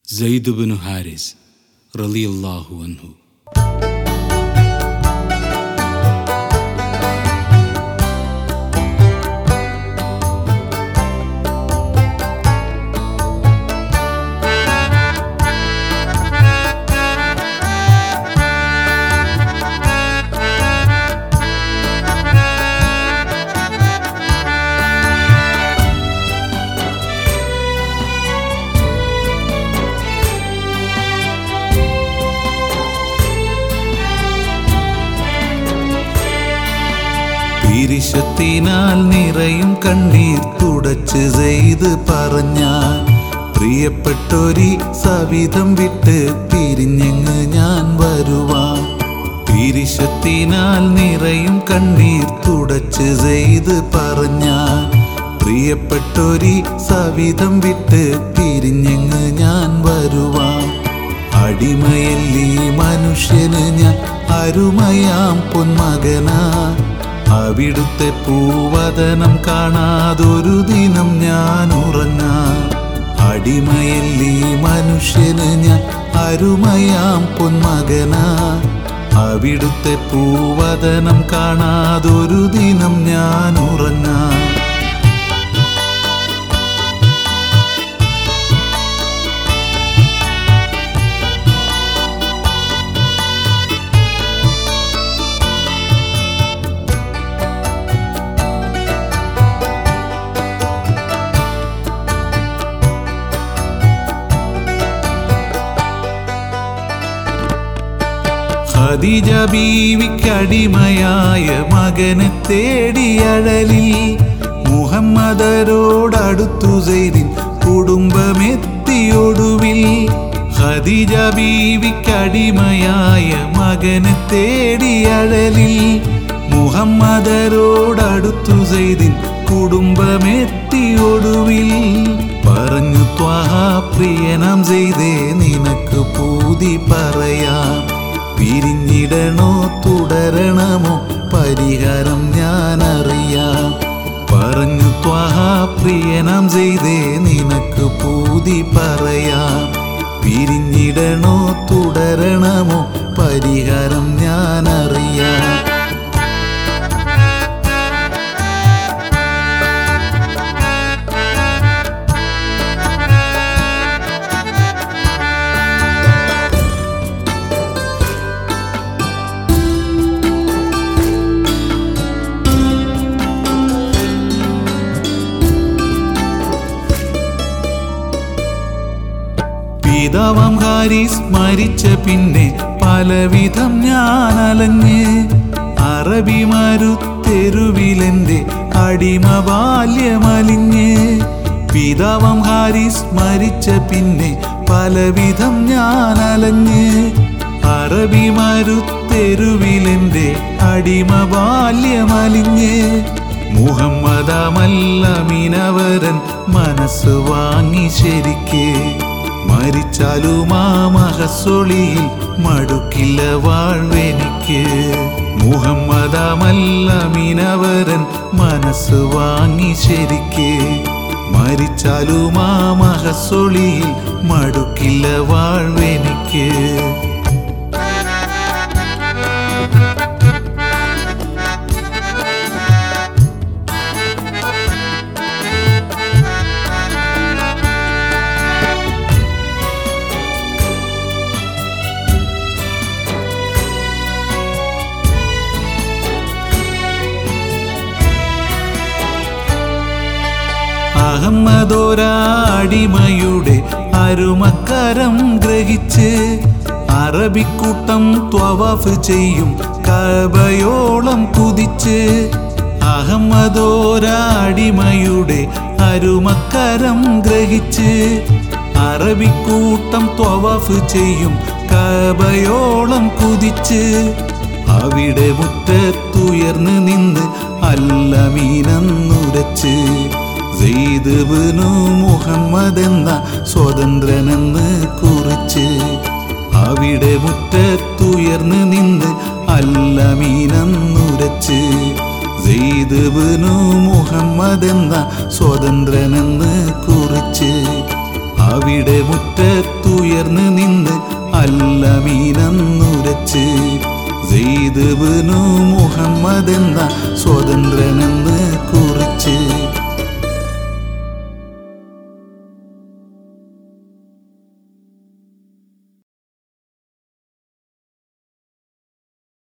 സെയ്ദ് ബിനു ഹാരിസ് റളിയല്ലാഹു അൻഹു തിരിശത്തിനാൽ നിറയും കണ്ണീർ തുടച്ച് ചെയ്ത് പറഞ്ഞാൽ പ്രിയപ്പെട്ടൊരി സവിധം വിട്ട് പിരിഞ്ഞെങ്ങ് ഞാൻ വരുവാൻ തിരിശത്തിനാൽ നിറയും കണ്ണീർ തുടച്ച് ചെയ്ത് പറഞ്ഞാൽ പ്രിയപ്പെട്ടൊരി സവിധം വിട്ട് പിരിഞ്ഞെങ്ങ് ഞാൻ വരുവാൻ അടിമയല്ലീ മനുഷ്യന് ഞാൻ അരുമയാം പൊന്മകനാ അവിടുത്തെ പൂവദനം കാണാതൊരു ദിനം ഞാൻ ഉറങ്ങാം അടിമയല്ലീ മനുഷ്യന് ഞാൻ അരുമയാം പൊന്മകനാ അവിടുത്തെ പൂവദനം കാണാതൊരു ദിനം ഞാൻ ഉറങ്ങാം ഖദീജ ബീവിക്കടിമയായ മകനെ തേടിയഴലിൽ മുഹമ്മദരോടടുത്തു സെയ്ദിൻ കുടുംബമെത്തിയൊടുവിൽ ഖദീജ ബീവിക്കടിമയായ മകനെ തേടിയഴലിൽ മുഹമ്മദരോടടുത്തു സെയ്ദിൻ കുടുംബമെത്തിയൊടുവിൽ പറഞ്ഞു ത്വാഹ പ്രിയനാം ചെയ്തേ നിനക്ക് പൂതി പറയാം പിരിഞ്ഞിടണോ തുടരണമോ പരിഹാരം ഞാൻ അറിയാം പറഞ്ഞു ത്വാഹ പ്രിയനാം ചെയ്തേ നിനക്ക് പൂതി പറയാം പിരിഞ്ഞിടണോ തുടരണമോ പരിഹാരം ഞാൻ അറിയാം പിതാവാം ഹാരിസ് മരിച്ച പിന്നെ പലവിധം ഞാൻ അലഞ്ഞ് അറബിമാരു തെരുവിലെന്റെ അടിമ ബാല്യമലിഞ്ഞ് പിതാവാം ഹാരിസ് മരിച്ച പിന്നെ പലവിധം ഞാൻ അലഞ്ഞ് അറബിമാരു തെരുവിലെന്റെ അടിമ ബാല്യമലിഞ്ഞ് മുഹമ്മദമല്ലമിനവരൻ മനസ്സ് വാങ്ങി ശരിക്ക് മരിച്ചാലും ആ മഹസൊളിയിൽ മടുക്കില്ല വാഴ്വെനിക്ക് മുഹമ്മദമല്ലമിനവരൻ മനസ്സ് വാങ്ങി ശരിക്ക് മരിച്ചാലും ആ മഹസൊളിയിൽ മടുക്കില്ല വാഴ്വെനിക്ക് അഹമ്മദോരാടിമയുടെ അരുമക്കരം ഗ്രഹിച്ച് അറബിക്കൂട്ടം ത്വവാഫ് ചെയ്യും കബയോളം കുതിച്ച് അഹമ്മദോരാടിമയുടെ അരുമക്കരം ഗ്രഹിച്ച് അറബിക്കൂട്ടം ത്വവാഫ് ചെയ്യും കബയോളം കുതിച്ച് അവിടെ മുറ്റത്തുയർന്ന് നിന്ന് അല്ലമീനെന്നുരച്ച് സെയ്ദ്ബിനു മുഹമ്മദ് എന്ന സ്വതന്ത്രനെന്ന് കുറിച്ച് അവിടെ മുറ്റത്തുയർന്ന് നിന്ന് അല്ലമീനെന്നുരച്ച് സെയ്ദ്ബിനു മുഹമ്മദ് എന്ന സ്വതന്ത്രനെന്ന് കുറിച്ച് അവിടെ മുറ്റത്തുയർന്ന് ഉയർന്നു നിന്ന് അല്ലമീനെന്നുരച്ച് സെയ്ദ് ബിനു മുഹമ്മദ് എന്ന സ്വതന്ത്രനെന്ന്